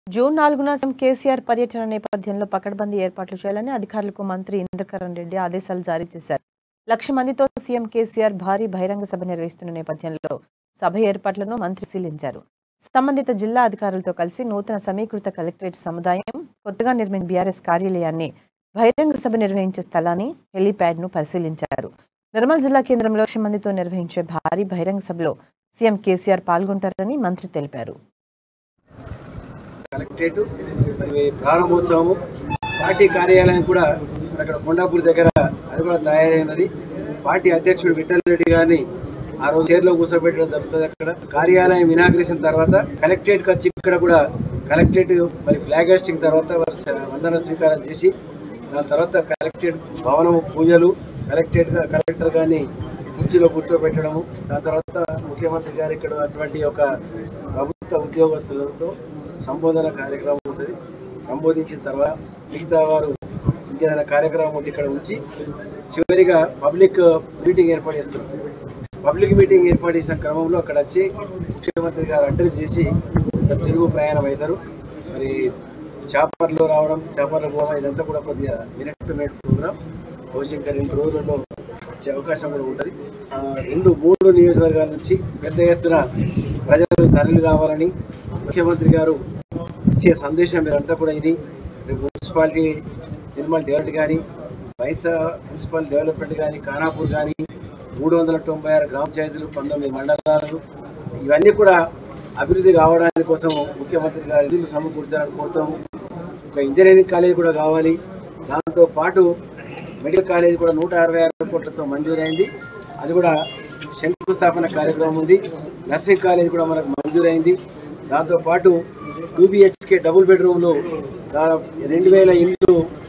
June నాలుగున CM KCR పర్యటన నేపథ్యంలో పకడ్బందీ ఏర్పాట్లు చేయాలని అధికారులకు మంత్రి ఇంద్రకరణ్ రెడ్డి ఆదేశాలు జారీ చేశారు లక్ష మందితో సీఎం కేసీఆర్ భారీ బహిరంగ సభ నిర్వహిస్తున్న నేపథ్యంలో సభ ఏర్పాట్లను మంత్రి పరిశీలించారు సంబంధిత జిల్లా అధికారులతో కలిసి నూతన సమీకృత కలెక్టరేట్ సముదాయం కొత్తగా నిర్మించిన బీఆర్ఎస్ కార్యాలయాన్ని బహిరంగ సభ నిర్వహించే స్థలాన్ని హెలీప్యాడ్ను పరిశీలించారు నిర్మల్ జిల్లా కేంద్రంలో లక్ష మందితో నిర్వహించే భారీ బహిరంగ సభలో సీఎం కేసీఆర్ పాల్గొంటారని మంత్రి తెలిపారు కలెక్టరేట్ మరి ప్రారంభోత్సవము పార్టీ కార్యాలయం కూడా అక్కడ కొండాపూర్ దగ్గర అది కూడా తయారైనది పార్టీ అధ్యక్షుడు విఠల్ రెడ్డి గారిని ఆ రోజు చైర్లో కూర్చోబెట్టడం జరుగుతుంది అక్కడ కార్యాలయం ఇనాగ్రేషన్ తర్వాత కలెక్టరేట్ వచ్చి ఇక్కడ కూడా కలెక్టరేట్ మరి ఫ్లాగ్ హాస్టింగ్ తర్వాత వారు స- వందన స్వీకారం చేసి దాని తర్వాత కలెక్టరేట్ భవనం పూజలు కలెక్టరేట్ కలెక్టర్ గారిని కుర్చీలో కూర్చోబెట్టడము దాని తర్వాత ముఖ్యమంత్రి గారు ఇక్కడ అటువంటి ఒక ప్రభుత్వ ఉద్యోగస్తులతో సంబోధన కార్యక్రమం ఉంటుంది సంబోధించిన తర్వాత మిగతా వారు ఇంకేదైనా కార్యక్రమం ఉంటే ఇక్కడ ఉంచి చివరిగా పబ్లిక్ మీటింగ్ ఏర్పాటు చేస్తున్నారు పబ్లిక్ మీటింగ్ ఏర్పాటు చేసిన క్రమంలో అక్కడ వచ్చి ముఖ్యమంత్రి గారు అడ్రస్ చేసి ఇక్కడ తిరుగు ప్రయాణం అవుతారు మరి చాపర్లో రావడం చాపర్లో పోవడం ఇదంతా కూడా కొద్దిగా మినిట్ టు మినిట్ ప్రోగ్రామ్ బహుశా ఇంకా రెండు రోజులలో వచ్చే అవకాశం కూడా ఉంటుంది ఆ, రెండు మూడు నియోజకవర్గాల నుంచి పెద్ద ఎత్తున ప్రజలు తరలి రావాలని ముఖ్యమంత్రి గారు ఇచ్చే సందేశం మీరంతా కూడా ఇది రేపు మున్సిపాలిటీ నిర్మల్ డెవలప్మెంట్ కానీ వైసా మున్సిపల్ డెవలప్మెంట్ కానీ ఖానాపూర్ కానీ మూడు వందల తొంభై ఆరు గ్రామ పంచాయతీలు పంతొమ్మిది మండలాలు ఇవన్నీ కూడా అభివృద్ధి కావడానికి కోసం ముఖ్యమంత్రి గారు నిధులు సమకూర్చాలని కోరుతాము ఒక ఇంజనీరింగ్ కాలేజ్ కూడా కావాలి దాంతో పాటు మెడికల్ కాలేజ్ కూడా నూట అరవై ఆరు కోట్లతో మంజూరైంది అది కూడా శంకుస్థాపన కార్యక్రమం ఉంది నర్సింగ్ కాలేజ్ కూడా మనకు మంజూరైంది దాంతో పాటు టూ బిహెచ్కే డబుల్ బెడ్రూమ్లు దాదాపు రెండు వేల ఇళ్ళు